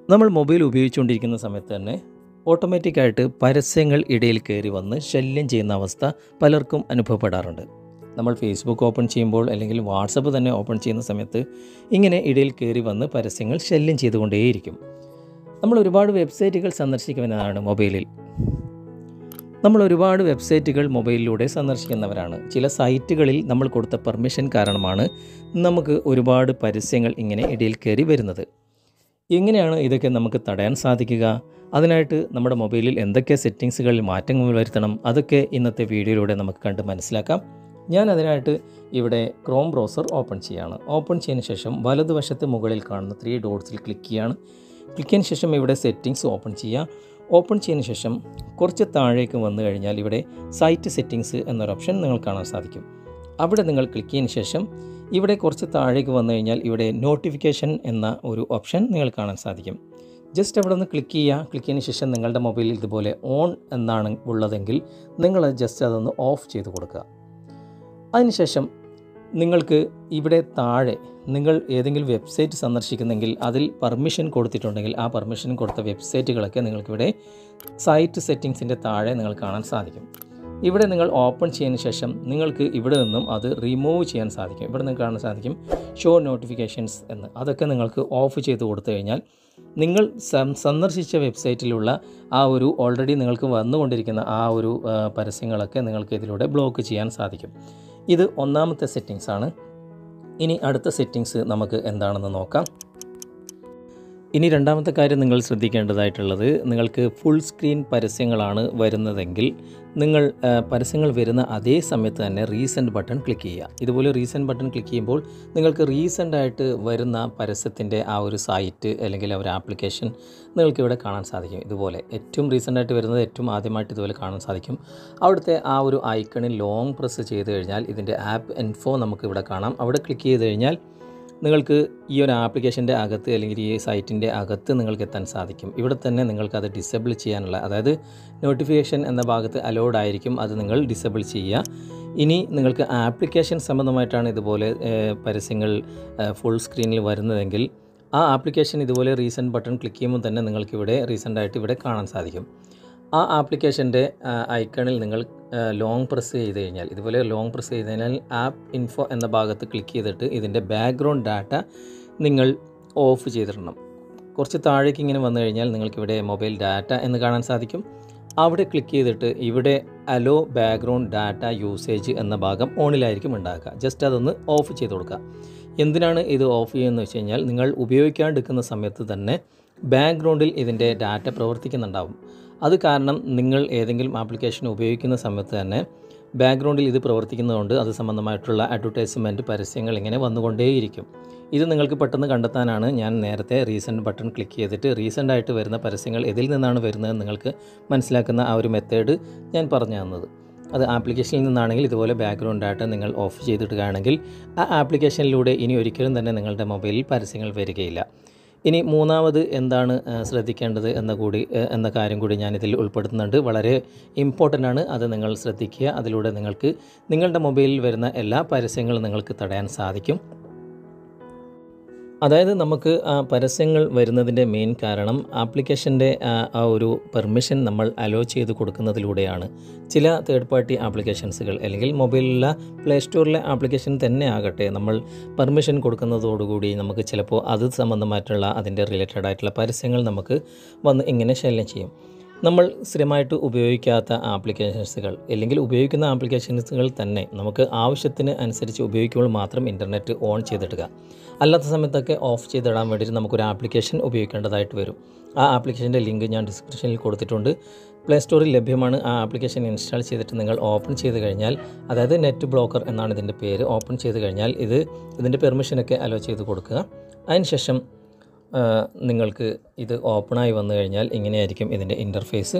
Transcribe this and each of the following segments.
നമ്മൾ മൊബൈൽ ഉപയോഗിച്ചുകൊണ്ടിരിക്കുന്ന സമയത്ത് തന്നെ ഓട്ടോമാറ്റിക്കായിട്ട് പരസ്യങ്ങൾ ഇടയിൽ കയറി വന്ന് ശല്യം ചെയ്യുന്ന അവസ്ഥ പലർക്കും അനുഭവപ്പെടാറുണ്ട് നമ്മൾ ഫേസ്ബുക്ക് ഓപ്പൺ ചെയ്യുമ്പോൾ അല്ലെങ്കിൽ വാട്സപ്പ് തന്നെ ഓപ്പൺ ചെയ്യുന്ന സമയത്ത് ഇങ്ങനെ ഇടയിൽ കയറി വന്ന് പരസ്യങ്ങൾ ശല്യം ചെയ്തുകൊണ്ടേയിരിക്കും നമ്മൾ ഒരുപാട് വെബ്സൈറ്റുകൾ സന്ദർശിക്കുന്നതാണ് മൊബൈലിൽ നമ്മൾ ഒരുപാട് വെബ്സൈറ്റുകൾ മൊബൈലിലൂടെ സന്ദർശിക്കുന്നവരാണ് ചില സൈറ്റുകളിൽ നമ്മൾ കൊടുത്ത പെർമിഷൻ കാരണമാണ് നമുക്ക് ഒരുപാട് പരസ്യങ്ങൾ ഇങ്ങനെ ഇടയിൽ കയറി വരുന്നത് എങ്ങനെയാണ് ഇതൊക്കെ നമുക്ക് തടയാൻ സാധിക്കുക അതിനായിട്ട് നമ്മുടെ മൊബൈലിൽ എന്തൊക്കെ സെറ്റിങ്സുകളിൽ മാറ്റങ്ങൾ വരുത്തണം അതൊക്കെ ഇന്നത്തെ വീഡിയോയിലൂടെ നമുക്ക് കണ്ട് മനസ്സിലാക്കാം ഞാൻ അതിനായിട്ട് ഇവിടെ ക്രോം ബ്രൗസർ ഓപ്പൺ ചെയ്യുകയാണ് ഓപ്പൺ ചെയ്തതിന് ശേഷം വലതുവശത്ത് മുകളിൽ കാണുന്ന ത്രീ ഡോട്ട്സിൽ ക്ലിക്ക് ചെയ്യുകയാണ് ക്ലിക്ക് ചെയ്തതിന് ശേഷം ഇവിടെ സെറ്റിങ്സ് ഓപ്പൺ ചെയ്യുക ഓപ്പൺ ചെയ്തതിന് ശേഷം കുറച്ച് താഴേക്ക് വന്നു കഴിഞ്ഞാൽ ഇവിടെ സൈറ്റ് സെറ്റിങ്സ് എന്നൊരു ഓപ്ഷൻ നിങ്ങൾ കാണാൻ സാധിക്കും അവിടെ നിങ്ങൾ ക്ലിക്ക് ചെയ്തതിന് ശേഷം ഇവിടെ കുറച്ച് താഴേക്ക് വന്നു കഴിഞ്ഞാൽ ഇവിടെ നോട്ടിഫിക്കേഷൻ എന്ന ഒരു ഓപ്ഷൻ നിങ്ങൾ കാണാൻ സാധിക്കും ജസ്റ്റ് അവിടെ നിന്ന് ക്ലിക്ക് ചെയ്യുക ക്ലിക്ക് ചെയ്തതിന് ശേഷം നിങ്ങളുടെ മൊബൈലിൽ ഇതുപോലെ ഓൺ എന്നാണ് ഉള്ളതെങ്കിൽ നിങ്ങൾ ജസ്റ്റ് അതൊന്ന് ഓഫ് ചെയ്ത് കൊടുക്കുക അതിനുശേഷം നിങ്ങൾക്ക് ഇവിടെ താഴെ നിങ്ങൾ ഏതെങ്കിലും വെബ്സൈറ്റ് സന്ദർശിക്കുന്നെങ്കിൽ അതിൽ പെർമിഷൻ കൊടുത്തിട്ടുണ്ടെങ്കിൽ ആ പെർമിഷൻ കൊടുത്ത വെബ്സൈറ്റുകളൊക്കെ നിങ്ങൾക്കിവിടെ സൈറ്റ് സെറ്റിങ്സിൻ്റെ താഴെ നിങ്ങൾ കാണാൻ സാധിക്കും ഇവിടെ നിങ്ങൾ ഓപ്പൺ ചെയ്തതിന് ശേഷം നിങ്ങൾക്ക് ഇവിടെ നിന്നും അത് റിമൂവ് ചെയ്യാൻ സാധിക്കും ഇവിടെ നിങ്ങൾക്ക് കാണാൻ സാധിക്കും ഷോ നോട്ടിഫിക്കേഷൻസ് എന്ന് അതൊക്കെ നിങ്ങൾക്ക് ഓഫ് ചെയ്ത് കൊടുത്തു കഴിഞ്ഞാൽ നിങ്ങൾ സം- സന്ദർശിച്ച വെബ്സൈറ്റിലുള്ള ആ ഒരു ഓൾറെഡി നിങ്ങൾക്ക് വന്നുകൊണ്ടിരിക്കുന്ന ആ ഒരു ആ, പരസ്യങ്ങളൊക്കെ നിങ്ങൾക്ക് ഇതിലൂടെ ബ്ലോക്ക് ചെയ്യാൻ സാധിക്കും ഇത് ഒന്നാമത്തെ സെറ്റിങ്സ് ആണ് ഇനി അടുത്ത സെറ്റിങ്സ് നമുക്ക് എന്താണെന്ന് നോക്കാം ഇനി രണ്ടാമത്തെ കാര്യം നിങ്ങൾ ശ്രദ്ധിക്കേണ്ടതായിട്ടുള്ളത് നിങ്ങൾക്ക് ഫുൾ സ്ക്രീൻ പരസ്യങ്ങളാണ് വരുന്നതെങ്കിൽ നിങ്ങൾ ആ, പരസ്യങ്ങൾ വരുന്ന അതേ സമയത്ത് തന്നെ റീസെൻറ്റ് ബട്ടൺ ക്ലിക്ക് ചെയ്യുക ഇതുപോലെ റീസെൻറ്റ് ബട്ടൺ ക്ലിക്ക് ചെയ്യുമ്പോൾ നിങ്ങൾക്ക് റീസെൻ്റ് ആയിട്ട് വരുന്ന പരസ്യത്തിൻ്റെ ആ ഒരു സൈറ്റ് അല്ലെങ്കിൽ ആ ഒരു ആപ്ലിക്കേഷൻ നിങ്ങൾക്ക് ഇവിടെ കാണാൻ സാധിക്കും ഇതുപോലെ ഏറ്റവും റീസെൻ്റ് ആയിട്ട് വരുന്നത് ഏറ്റവും ആദ്യമായിട്ട് ഇതുപോലെ കാണാൻ സാധിക്കും അവിടുത്തെ ആ ഒരു ഐക്കണിൽ ലോങ് പ്രസ് ചെയ്ത് കഴിഞ്ഞാൽ ഇതിൻ്റെ ആപ്പ് ഇൻഫോ നമുക്ക് ഇവിടെ കാണാം അവിടെ ക്ലിക്ക് ചെയ്ത് കഴിഞ്ഞാൽ നിങ്ങൾക്ക് ഈ ഒരു ആപ്ലിക്കേഷൻ്റെ അകത്ത് അല്ലെങ്കിൽ ഈ സൈറ്റിൻ്റെ അകത്ത് നിങ്ങൾക്ക് എത്താൻ സാധിക്കും ഇവിടെ തന്നെ നിങ്ങൾക്ക് അത് ഡിസേബിൾ ചെയ്യാനുള്ള അതായത് നോട്ടിഫിക്കേഷൻ എന്ന ഭാഗത്ത് അലോഡ് ആയിരിക്കും അത് നിങ്ങൾ ഡിസേബിൾ ചെയ്യുക ഇനി നിങ്ങൾക്ക് ആപ്ലിക്കേഷൻ സംബന്ധമായിട്ടാണ് ഇതുപോലെ ഏഹ്, പരസ്യങ്ങൾ ഫുൾ സ്ക്രീനിൽ വരുന്നതെങ്കിൽ ആ ആപ്ലിക്കേഷൻ ഇതുപോലെ റീസെൻറ്റ് ബട്ടൺ ക്ലിക്ക് ചെയ്യുമ്പോൾ തന്നെ നിങ്ങൾക്കിവിടെ റീസെൻ്റ് ആയിട്ട് ഇവിടെ കാണാൻ സാധിക്കും ആ ആപ്ലിക്കേഷൻ്റെ ഐക്കണിൽ നിങ്ങൾ ലോങ് പ്രസ് ചെയ്ത് കഴിഞ്ഞാൽ ഇതുപോലെ ലോങ് പ്രസ് ചെയ്ത് കഴിഞ്ഞാൽ ആപ്പ് ഇൻഫോ എന്ന ഭാഗത്ത് ക്ലിക്ക് ചെയ്തിട്ട് ഇതിൻ്റെ ബാക്ക്ഗ്രൗണ്ട് ഡാറ്റ നിങ്ങൾ ഓഫ് ചെയ്തിടണം കുറച്ച് താഴേക്ക് ഇങ്ങനെ വന്നു കഴിഞ്ഞാൽ നിങ്ങൾക്കിവിടെ മൊബൈൽ ഡാറ്റ എന്ന് കാണാൻ സാധിക്കും അവിടെ ക്ലിക്ക് ചെയ്തിട്ട് ഇവിടെ അലോ ബാക്ക്ഗ്രൗണ്ട് ഡാറ്റ യൂസേജ് എന്ന ഭാഗം ഓണിലായിരിക്കും ഉണ്ടാക്കുക ജസ്റ്റ് അതൊന്ന് ഓഫ് ചെയ്ത് കൊടുക്കുക എന്തിനാണ് ഇത് ഓഫ് ചെയ്യുന്നത് വെച്ച് കഴിഞ്ഞാൽ നിങ്ങൾ ഉപയോഗിക്കാണ്ടിരിക്കുന്ന സമയത്ത് തന്നെ ബാക്ക്ഗ്രൗണ്ടിൽ ഇതിൻ്റെ ഡാറ്റ പ്രവർത്തിക്കുന്നുണ്ടാവും അത് കാരണം നിങ്ങൾ ഏതെങ്കിലും ആപ്ലിക്കേഷൻ ഉപയോഗിക്കുന്ന സമയത്ത് തന്നെ ബാക്ക്ഗ്രൗണ്ടിൽ ഇത് പ്രവർത്തിക്കുന്നതുകൊണ്ട് അത് സംബന്ധമായിട്ടുള്ള അഡ്വർടൈസ്മെൻറ്റ് പരസ്യങ്ങൾ ഇങ്ങനെ വന്നുകൊണ്ടേയിരിക്കും ഇത് നിങ്ങൾക്ക് പെട്ടെന്ന് കണ്ടെത്താനാണ് ഞാൻ നേരത്തെ റീസെൻറ്റ് ബട്ടൺ ക്ലിക്ക് ചെയ്തിട്ട് റീസെൻ്റ് ആയിട്ട് വരുന്ന പരസ്യങ്ങൾ ഇതിൽ നിന്നാണ് വരുന്നത് നിങ്ങൾക്ക് മനസ്സിലാക്കുന്ന ആ ഒരു മെത്തേഡ് ഞാൻ പറഞ്ഞു തന്നത് അത് ആപ്ലിക്കേഷനിൽ നിന്നാണെങ്കിൽ ഇതുപോലെ ബാക്ക്ഗ്രൗണ്ട് ഡാറ്റ നിങ്ങൾ ഓഫ് ചെയ്തിടുകയാണെങ്കിൽ ആ ആപ്ലിക്കേഷനിലൂടെ ഇനി ഒരിക്കലും തന്നെ നിങ്ങളുടെ മൊബൈലിൽ പരസ്യങ്ങൾ വരികയില്ല ഇനി മൂന്നാമത് എന്താണ് ആ, ശ്രദ്ധിക്കേണ്ടത് എന്ന കൂടി ആ, എന്ന കാര്യം കൂടി ഞാനിതിൽ ഉൾപ്പെടുത്തുന്നുണ്ട് വളരെ ഇമ്പോർട്ടൻ്റ് ആണ് അത് നിങ്ങൾ ശ്രദ്ധിക്കുക അതിലൂടെ നിങ്ങൾക്ക് നിങ്ങളുടെ മൊബൈലിൽ വരുന്ന എല്ലാ പരസ്യങ്ങളും നിങ്ങൾക്ക് തടയാൻ സാധിക്കും അതായത് നമുക്ക് ആ പരസ്യങ്ങൾ വരുന്നതിൻ്റെ മെയിൻ കാരണം ആപ്ലിക്കേഷൻ്റെ ആ ആ ഒരു പെർമിഷൻ നമ്മൾ അലോ ചെയ്ത് കൊടുക്കുന്നതിലൂടെയാണ് ചില തേർഡ് പാർട്ടി ആപ്ലിക്കേഷൻസുകൾ അല്ലെങ്കിൽ മൊബൈലിലുള്ള പ്ലേ സ്റ്റോറിലെ ആപ്ലിക്കേഷൻ തന്നെ ആകട്ടെ നമ്മൾ പെർമിഷൻ കൊടുക്കുന്നതോടുകൂടി നമുക്ക് ചിലപ്പോൾ അത് സംബന്ധമായിട്ടുള്ള അതിൻ്റെ റിലേറ്റഡ് ആയിട്ടുള്ള പരസ്യങ്ങൾ നമുക്ക് വന്ന് ഇങ്ങനെ ശല്യം ചെയ്യും നമ്മൾ സ്ഥിരമായിട്ട് ഉപയോഗിക്കാത്ത ആപ്ലിക്കേഷൻസുകൾ അല്ലെങ്കിൽ ഉപയോഗിക്കുന്ന ആപ്ലിക്കേഷൻസുകൾ തന്നെ നമുക്ക് ആവശ്യത്തിന് അനുസരിച്ച് ഉപയോഗിക്കുമ്പോൾ മാത്രം ഇൻ്റർനെറ്റ് ഓൺ ചെയ്തിടുക അല്ലാത്ത സമയത്തൊക്കെ ഓഫ് ചെയ്തിടാൻ വേണ്ടിയിട്ട് നമുക്കൊരു ആപ്ലിക്കേഷൻ ഉപയോഗിക്കേണ്ടതായിട്ട് വരും ആ ആപ്ലിക്കേഷൻ്റെ ലിങ്ക് ഞാൻ ഡിസ്ക്രിപ്ഷനിൽ കൊടുത്തിട്ടുണ്ട് പ്ലേ സ്റ്റോറിൽ ലഭ്യമാണ് ആ ആപ്ലിക്കേഷൻ ഇൻസ്റ്റാൾ ചെയ്തിട്ട് നിങ്ങൾ ഓപ്പൺ ചെയ്ത് കഴിഞ്ഞാൽ അതായത് നെറ്റ് ബ്ലോക്കർ എന്നാണ് ഇതിൻ്റെ പേര് ഓപ്പൺ ചെയ്ത് കഴിഞ്ഞാൽ ഇത് ഇതിൻ്റെ പെർമിഷനൊക്കെ അലോ ചെയ്ത് കൊടുക്കുക അതിനുശേഷം ആ, നിങ്ങൾക്ക് ഇത് ഓപ്പണായി വന്നു കഴിഞ്ഞാൽ ഇങ്ങനെയായിരിക്കും ഇതിൻ്റെ ഇൻ്റർഫേസ്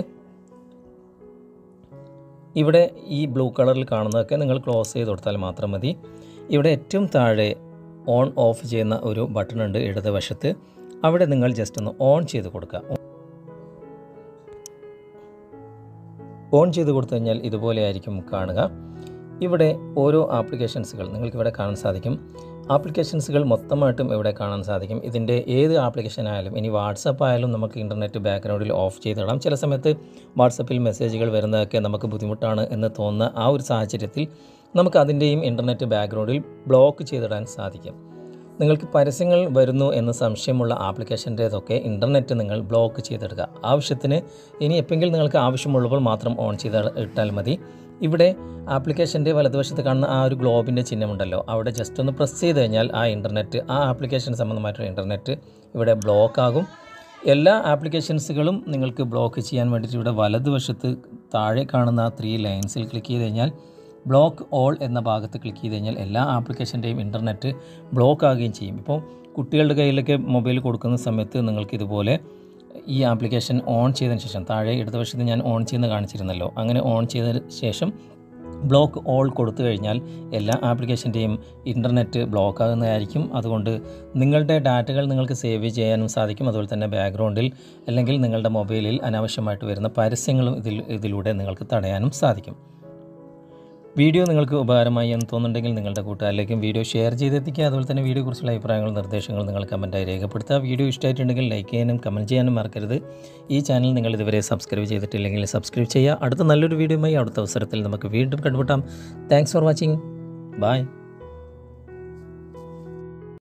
ഇവിടെ ഈ ബ്ലൂ കളറിൽ കാണുന്നതൊക്കെ നിങ്ങൾ ക്ലോസ് ചെയ്ത് കൊടുത്താൽ മാത്രം മതി ഇവിടെ ഏറ്റവും താഴെ ഓൺ ഓഫ് ചെയ്യുന്ന ഒരു ബട്ടൺ ഉണ്ട് ഇടതുവശത്ത് അവിടെ നിങ്ങൾ ജസ്റ്റ് ഒന്ന് ഓൺ ചെയ്ത് കൊടുക്കുക ഓൺ ചെയ്ത് കൊടുത്തു കഴിഞ്ഞാൽ ഇതുപോലെ ആയിരിക്കും കാണുക ഇവിടെ ഓരോ ആപ്ലിക്കേഷൻസുകൾ നിങ്ങൾക്ക് ഇവിടെ കാണാൻ സാധിക്കും ആപ്ലിക്കേഷൻസുകൾ മൊത്തമായിട്ടും ഇവിടെ കാണാൻ സാധിക്കും ഇതിൻ്റെ ഏത് ആപ്ലിക്കേഷൻ ആയാലും ഇനി വാട്സപ്പ് ആയാലും നമുക്ക് ഇൻ്റർനെറ്റ് ബാക്ക്ഗ്രൗണ്ടിൽ ഓഫ് ചെയ്തിടാം ചില സമയത്ത് വാട്സപ്പിൽ മെസ്സേജുകൾ വരുന്നതൊക്കെ നമുക്ക് ബുദ്ധിമുട്ടാണ് എന്ന് തോന്നുന്ന ആ ഒരു സാഹചര്യത്തിൽ നമുക്ക് അതിൻ്റെയും ഇൻ്റർനെറ്റ് ബാക്ക്ഗ്രൗണ്ടിൽ ബ്ലോക്ക് ചെയ്തിടാൻ സാധിക്കും നിങ്ങൾക്ക് പരസ്യങ്ങൾ വരുന്നു എന്ന് സംശയമുള്ള ആപ്ലിക്കേഷൻ്റേതൊക്കെ ഇൻ്റർനെറ്റ് നിങ്ങൾ ബ്ലോക്ക് ചെയ്തിടുക ആവശ്യത്തിന് ഇനി എപ്പെങ്കിലും നിങ്ങൾക്ക് ആവശ്യമുള്ളപ്പോൾ മാത്രം ഓൺ ചെയ്ത് ഇട്ടാൽ മതി ഇവിടെ ആപ്ലിക്കേഷൻ്റെ വലതുവശത്ത് കാണുന്ന ആ ഒരു ഗ്ലോബിൻ്റെ ചിഹ്നമുണ്ടല്ലോ അവിടെ ജസ്റ്റ് ഒന്ന് പ്രസ് ചെയ്ത് കഴിഞ്ഞാൽ ആ ഇൻ്റർനെറ്റ് ആ ആപ്ലിക്കേഷൻ സംബന്ധമായിട്ടുള്ള ഇൻ്റർനെറ്റ് ഇവിടെ ബ്ലോക്ക് ആകും എല്ലാ ആപ്ലിക്കേഷൻസുകളും നിങ്ങൾക്ക് ബ്ലോക്ക് ചെയ്യാൻ വേണ്ടിയിട്ട് ഇവിടെ വലതുവശത്ത് താഴെ കാണുന്ന ആ ത്രീ ലൈൻസിൽ ക്ലിക്ക് ചെയ്ത് കഴിഞ്ഞാൽ ബ്ലോക്ക് ഓൾ എന്ന ഭാഗത്ത് ക്ലിക്ക് ചെയ്ത് കഴിഞ്ഞാൽ എല്ലാ ആപ്ലിക്കേഷൻ്റെയും ഇൻ്റർനെറ്റ് ബ്ലോക്ക് ആകുകയും ചെയ്യും ഇപ്പോൾ കുട്ടികളുടെ കയ്യിലൊക്കെ മൊബൈൽ കൊടുക്കുന്ന സമയത്ത് നിങ്ങൾക്ക് ഇതുപോലെ ഈ ആപ്ലിക്കേഷൻ ഓൺ ചെയ്തതിന് ശേഷം താഴെ ഇടതുവശത്ത് ഞാൻ ഓൺ ചെയ്യുന്ന കാണിച്ചിരുന്നല്ലോ അങ്ങനെ ഓൺ ചെയ്തതിന് ശേഷം ബ്ലോക്ക് ഓൾ കൊടുത്തു കഴിഞ്ഞാൽ എല്ലാ ആപ്ലിക്കേഷൻ്റെയും ഇൻ്റർനെറ്റ് ബ്ലോക്ക് ആകുന്നതായിരിക്കും അതുകൊണ്ട് നിങ്ങളുടെ ഡാറ്റകൾ നിങ്ങൾക്ക് സേവ് ചെയ്യാനും സാധിക്കും അതുപോലെ തന്നെ ബാക്ക്ഗ്രൗണ്ടിൽ അല്ലെങ്കിൽ നിങ്ങളുടെ മൊബൈലിൽ അനാവശ്യമായിട്ട് വരുന്ന പരസ്യങ്ങളും ഇതിൽ ഇതിലൂടെ നിങ്ങൾക്ക് തടയാനും സാധിക്കും വീഡിയോ നിങ്ങൾക്ക് ഉപകാരമായി എന്ന് തോന്നുന്നുണ്ടെങ്കിൽ നിങ്ങളുടെ കൂട്ടുകാരിലേക്കും വീഡിയോ ഷെയർ ചെയ്തെത്തിക്കുക അതുപോലെ തന്നെ വീഡിയോയെക്കുറിച്ചുള്ള അഭിപ്രായങ്ങളും നിർദ്ദേശങ്ങളും നിങ്ങൾ കമൻറ്റായി രേഖപ്പെടുത്തുക വീഡിയോ ഇഷ്ടമായിട്ടുണ്ടെങ്കിൽ ലൈക്ക് ചെയ്യാനും കമൻറ്റ് ചെയ്യാനും മറക്കരുത് ഈ ചാനൽ നിങ്ങൾ ഇതുവരെ സബ്സ്ക്രൈബ് ചെയ്തിട്ടില്ലെങ്കിൽ സബ്സ്ക്രൈബ് ചെയ്യുക അടുത്ത നല്ലൊരു വീഡിയോയുമായി അടുത്ത അവസരത്തിൽ നമുക്ക് വീണ്ടും കണ്ടുമുട്ടാം താങ്ക്സ് ഫോർ വാച്ചിങ് ബൈ